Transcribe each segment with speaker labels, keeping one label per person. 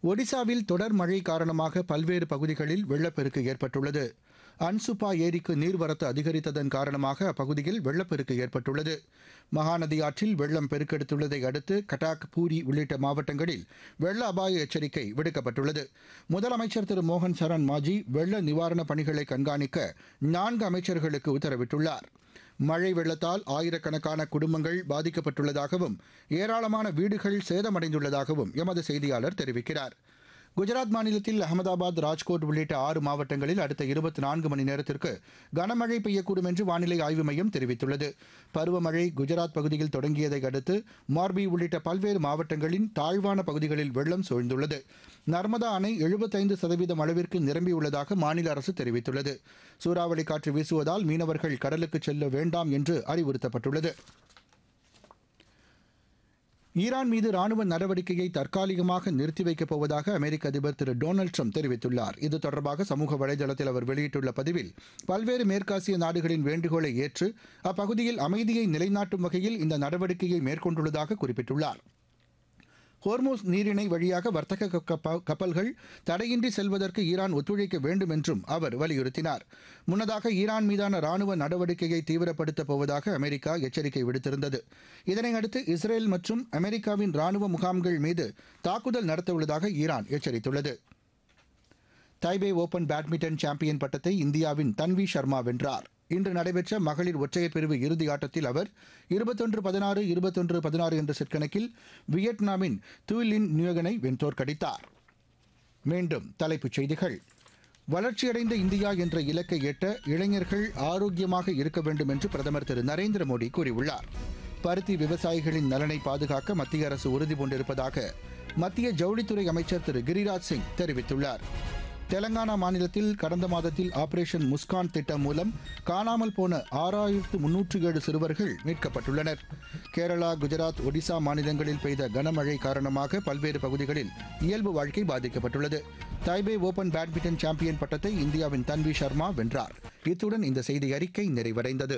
Speaker 1: ஒடிசாவில் தொடர் மழை காரணமாக பல்வேறு பகுதிகளில் வெள்ளப்பெருக்கு ஏற்பட்டுள்ளது அன்சுப்பா ஏரிக்கு நீர்வரத்து அதிகரித்ததன் காரணமாக அப்பகுதியில் வெள்ளப்பெருக்கு ஏற்பட்டுள்ளது மகாநதி ஆற்றில் வெள்ளம் பெருக்கெடுத்துள்ளதை அடுத்து கட்டாக் பூரி உள்ளிட்ட மாவட்டங்களில் வெள்ள அபாய எச்சரிக்கை விடுக்கப்பட்டுள்ளது முதலமைச்சர் திரு மோகன் சரண் மாஜி வெள்ள நிவாரணப் பணிகளை கண்காணிக்க நான்கு அமைச்சர்களுக்கு உத்தரவிட்டுள்ளார் மழை வெள்ளத்தால் ஆயிரக்கணக்கான குடும்பங்கள் பாதிக்கப்பட்டுள்ளதாகவும் ஏராளமான வீடுகள் சேதமடைந்துள்ளதாகவும் எமது செய்தியாளர் தெரிவிக்கிறார் குஜராத் மாநிலத்தில் அகமதாபாத் ராஜ்கோட் உள்ளிட்ட ஆறு மாவட்டங்களில் அடுத்த இருபத்தி நான்கு மணி நேரத்திற்கு கனமழை பெய்யக்கூடும் என்று வானிலை ஆய்வு மையம் தெரிவித்துள்ளது பருவமழை குஜராத் பகுதியில் தொடங்கியதை அடுத்து மார்பி உள்ளிட்ட பல்வேறு மாவட்டங்களின் தாழ்வான பகுதிகளில் வெள்ளம் சூழ்ந்துள்ளது நர்மதா அணை எழுபத்தைந்து சதவீதம் அளவிற்கு நிரம்பியுள்ளதாக மாநில அரசு தெரிவித்துள்ளது சூறாவளி காற்று வீசுவதால் மீனவர்கள் கடலுக்கு செல்ல வேண்டாம் என்று அறிவுறுத்தப்பட்டுள்ளது ஈரான் மீது ராணுவ நடவடிக்கையை தற்காலிகமாக நிறுத்தி வைக்கப் போவதாக அமெரிக்க அதிபர் திரு டொனால்டு ட்ரம்ப் தெரிவித்துள்ளார் இது தொடர்பாக சமூக வலைதளத்தில் அவர் வெளியிட்டுள்ள பதிவில் பல்வேறு மேற்காசிய நாடுகளின் வேண்டுகோளை ஏற்று அப்பகுதியில் அமைதியை நிலைநாட்டும் வகையில் இந்த நடவடிக்கையை மேற்கொண்டுள்ளதாக குறிப்பிட்டுள்ளார் ஹோர்மோஸ் நீரிணை வழியாக வர்த்தக கப்ப- கப்பல்கள் தடையின்றி செல்வதற்கு ஈரான் ஒத்துழைக்க வேண்டும் என்றும் அவர் வலியுறுத்தினார் முன்னதாக ஈரான் மீதான ராணுவ நடவடிக்கையை தீவிரப்படுத்தப் போவதாக அமெரிக்கா எச்சரிக்கை விடுத்திருந்தது இதனையடுத்து இஸ்ரேல் மற்றும் அமெரிக்காவின் ராணுவ முகாம்கள் மீது தாக்குதல் நடத்தவுள்ளதாக ஈரான் எச்சரித்துள்ளது தைபே ஓபன் பேட்மிண்டன் சாம்பியன் பட்டத்தை இந்தியாவின் தன்வி சர்மா வென்றார் இன்று நடைபெற்ற மகளிர் ஒற்றையர் பிரிவு இறுதி ஆட்டத்தில் அவர் இருபத்தொன்று பதினாறு இருபத்தொன்று பதினாறு என்ற செட் கணக்கில் வியட்நாமின் துயிலின் நியோகனை வென்றோர்க்கடித்தார் மீண்டும் தலைப்புச் செய்திகள் வளர்ச்சியடைந்த இந்தியா என்ற இலக்கை எட்ட இளைஞர்கள் ஆரோக்கியமாக இருக்க வேண்டும் என்று பிரதமர் திரு நரேந்திர மோடி கூறியுள்ளார் பருத்தி விவசாயிகளின் நலனை பாதுகாக்க மத்திய அரசு உறுதி பூண்டிருப்பதாக மத்திய ஜவுளித்துறை அமைச்சர் திரு கிரிராஜ் சிங் தெரிவித்துள்ளார் தெலங்கானா மாநிலத்தில் கடந்த மாதத்தில் ஆபரேஷன் முஸ்கான் திட்டம் மூலம் காணாமல் போன ஆறாயிரத்து முன்னூற்று ஏழு சிறுவர்கள் மீட்கப்பட்டுள்ளனர் கேரளா குஜராத் ஒடிசா மாநிலங்களில் பெய்த கனமழை காரணமாக பல்வேறு பகுதிகளில் இயல்பு வாழ்க்கை பாதிக்கப்பட்டுள்ளது தைபே ஓபன் பேட்மிண்டன் சாம்பியன் பட்டத்தை இந்தியாவின் தன்வி சர்மா வென்றார் இத்துடன் இந்த செய்தி அறிக்கை நிறைவடைந்தது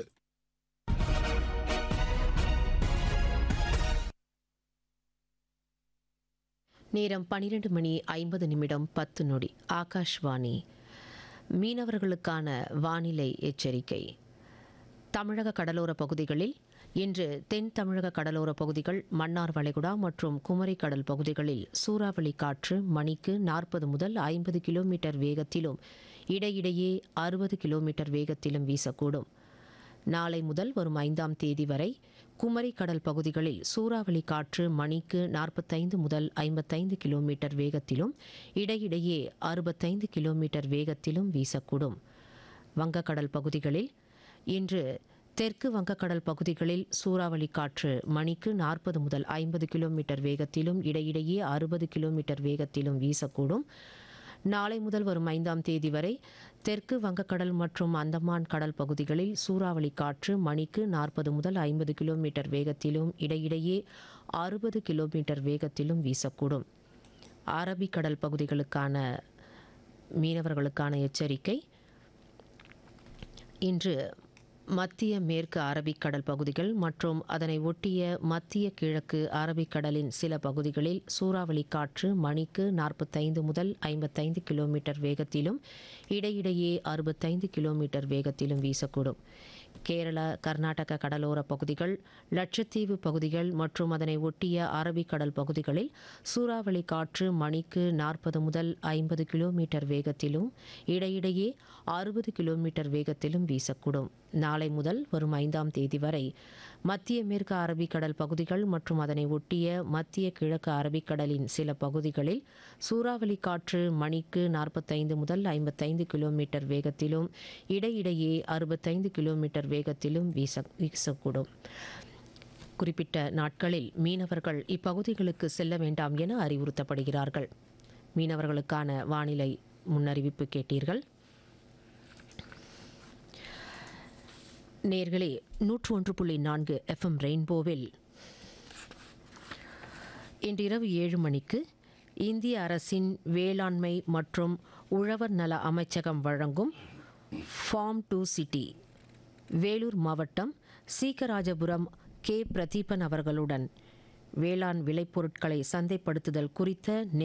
Speaker 2: நேரம் பனிரெண்டு மணி ஐம்பது நிமிடம் பத்து நொடி ஆகாஷ்வாணி மீனவர்களுக்கான வானிலை எச்சரிக்கை தமிழக கடலோர பகுதிகளில் இன்று தென் தமிழக கடலோர பகுதிகள் மன்னார் வளைகுடா மற்றும் குமரி கடல் பகுதிகளில் சூறாவளி காற்று மணிக்கு நாற்பது முதல் ஐம்பது கிலோமீட்டர் வேகத்திலும் இடையிடையே அறுபது கிலோமீட்டர் வேகத்திலும் வீசக்கூடும் நாளை முதல் வரும் ஐந்தாம் தேதி வரை குமரி கடல் பகுதிகளில் சூறாவளி காற்று மணிக்கு நாற்பத்தைந்து முதல் ஐம்பத்தைந்து கிலோமீட்டர் வேகத்திலும் இடையிடையே அறுபத்தைந்து கிலோமீட்டர் வேகத்திலும் வீசக்கூடும் வங்கக்கடல் பகுதிகளில் இன்று தெற்கு வங்கக்கடல் பகுதிகளில் சூறாவளி காற்று மணிக்கு நாற்பது முதல் ஐம்பது கிலோமீட்டர் வேகத்திலும் இடையிடையே அறுபது கிலோமீட்டர் வேகத்திலும் வீசக்கூடும் நாளை முதல் வரும் ஐந்தாம் தேதி வரை தெற்கு வங்கக்கடல் மற்றும் அந்தமான் கடல் பகுதிகளில் சூறாவளி காற்று மணிக்கு நாற்பது முதல் ஐம்பது கிலோமீட்டர் வேகத்திலும் இடையிடையே அறுபது கிலோமீட்டர் வேகத்திலும் வீசக்கூடும் அரபிக்கடல் பகுதிகளுக்கான மீனவர்களுக்கான எச்சரிக்கை இன்று மத்திய மேற்கு அரபிக்கடல் பகுதிகள் மற்றும் அதனை ஒட்டிய மத்திய கிழக்கு அரபிக்கடலின் சில பகுதிகளில் சூறாவளி காற்று மணிக்கு நாற்பத்தைந்து முதல் ஐம்பத்தைந்து கிலோமீட்டர் வேகத்திலும் இடையிடையே அறுபத்தைந்து கிலோமீட்டர் வேகத்திலும் வீசக்கூடும் கேரள கர்நாடக கடலோர பகுதிகள் லட்சத்தீவு பகுதிகள் மற்றும் அதனை ஒட்டிய அரபிக்கடல் பகுதிகளில் சூறாவளி காற்று மணிக்கு நாற்பது முதல் ஐம்பது கிலோமீட்டர் வேகத்திலும் இடையிடையே அறுபது கிலோமீட்டர் வேகத்திலும் வீசக்கூடும் நாளை முதல் வரும் ஐந்தாம் தேதி வரை மத்திய மேற்கு அரபிக்கடல் பகுதிகள் மற்றும் அதனை ஒட்டிய மத்திய கிழக்கு அரபிக்கடலின் சில பகுதிகளில் சூறாவளி காற்று மணிக்கு நாற்பத்தைந்து முதல் ஐம்பத்தைந்து கிலோமீட்டர் வேகத்திலும் இடையிடையே அறுபத்தைந்து கிலோமீட்டர் வேகத்திலும் வீச வீசக்கூடும் குறிப்பிட்ட நாட்களில் மீனவர்கள் இப்பகுதிகளுக்கு செல்ல வேண்டாம் என அறிவுறுத்தப்படுகிறார்கள் மீனவர்களுக்கான வானிலை முன்னறிவிப்பு கேட்டீர்கள் நேர்களே நூற்று ஒன்று புள்ளி நான்கு எஃப்எம் ரெயின்போவில் இன்றிரவு ஏழு மணிக்கு இந்திய அரசின் வேளாண்மை மற்றும் உழவர் நல அமைச்சகம் வழங்கும் ஃபார்ம் டு சிட்டி வேலூர் மாவட்டம் சீக்கராஜபுரம் கே பிரதீபன் அவர்களுடன் வேளாண் விளைபொருட்களை சந்தைப்படுத்துதல் குறித்த